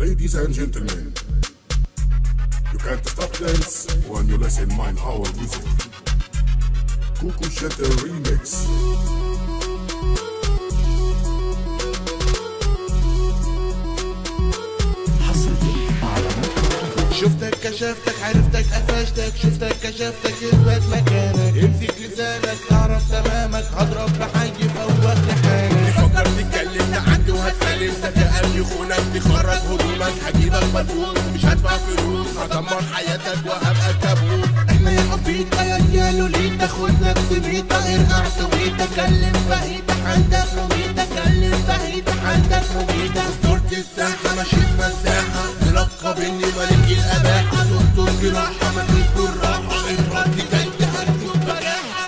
Ladies and gentlemen, you can't stop dance when you listen mine our music. Kuku Shatter Remix. شفتك كشفتك عرفتك قفشتك شفتك كشفتك اثبت مكانك امسك لسانك اعرف تمامك هضرب بحي فوق لحالك تفكر تتكلم لحد وهتسلم تتقل يخونك تخرج هدومك هجيبك مدفون مش هدفع فلوس هدمر حياتك وهبقى كابوس احنا يا حبيتا يا رجال وليتا خد لك سميتا ارقع سويتا كلم فهيتا عندك مميتا كلم فهيتا عندك مميتا اسطورة الساحة مشيت مساحة ملقبني ملك الأباحة دكتور جراحة ما تدي الراحة الرد جاي هتشوف بجاحة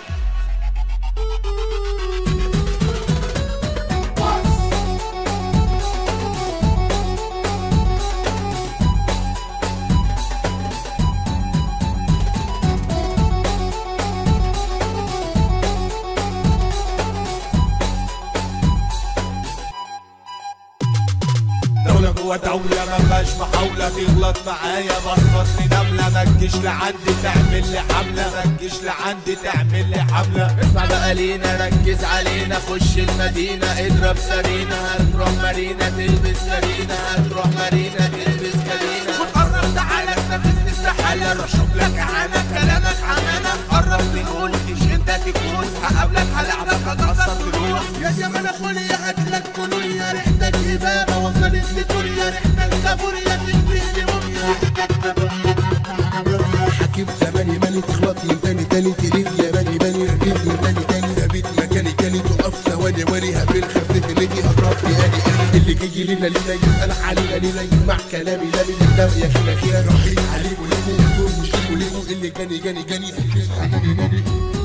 دولة جوا دولة ما فيهاش محاولة تغلط معايا بسقط لي نملة ما تجيش لعندي تعمل لي حملة ما تجيش لعندي تعمل لي حملة اسمع بقى لينا ركز علينا خش المدينة اضرب سرينا هتروح مارينا تلبس كارينا هتروح مارينا تلبس كارينا قرب تعالى نفسني استحالة روح شوف لك اعانة كلامك عمانة قرب تقول مش انت تكون هقابلك هلعبك هكسر تروح يا جمال اخويا هاتلك كولونيا ريحتك هبابة وصلت لكوريا ريحتك كابوريا تشبه لموميا حكيم زماني ماني تغلطي تاني تاني تليك يا بني بني ركبني تاني تاني ثابت مكاني تاني تقف ثواني واني هبل خفيف اللي هضربني اني اني اللي جاي لينا لينا يسأل علينا لينا يسمع كلامي لا من الدم يا خينا خينا رحيل عليه وليمو وفور مش ليمو ليمو اللي جاني جاني جاني حناني ناني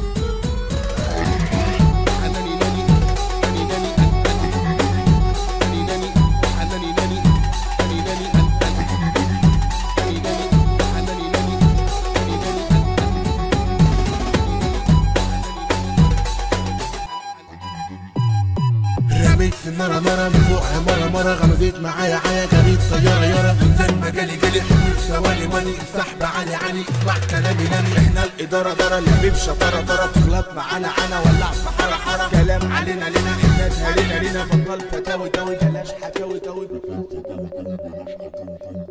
حناني ناني حناني ناني حناني ناني حناني ناني حناني ناني حناني ناني حناني ناني رميت في النار نار من فوق مرة مرة غمزت معايا عيا جريت طيارة يارا انزل مجالي جالي حلول ثواني ماني السحب علي علي اسمع كلامي نامي احنا الإدارة دارة اللي شطارة طارة تغلط معانا عنا ولع في حارة حارة كلام علينا لنا احنا اتهرينا لينا بطل فتاوي تاوي بلاش حكاوي تاوي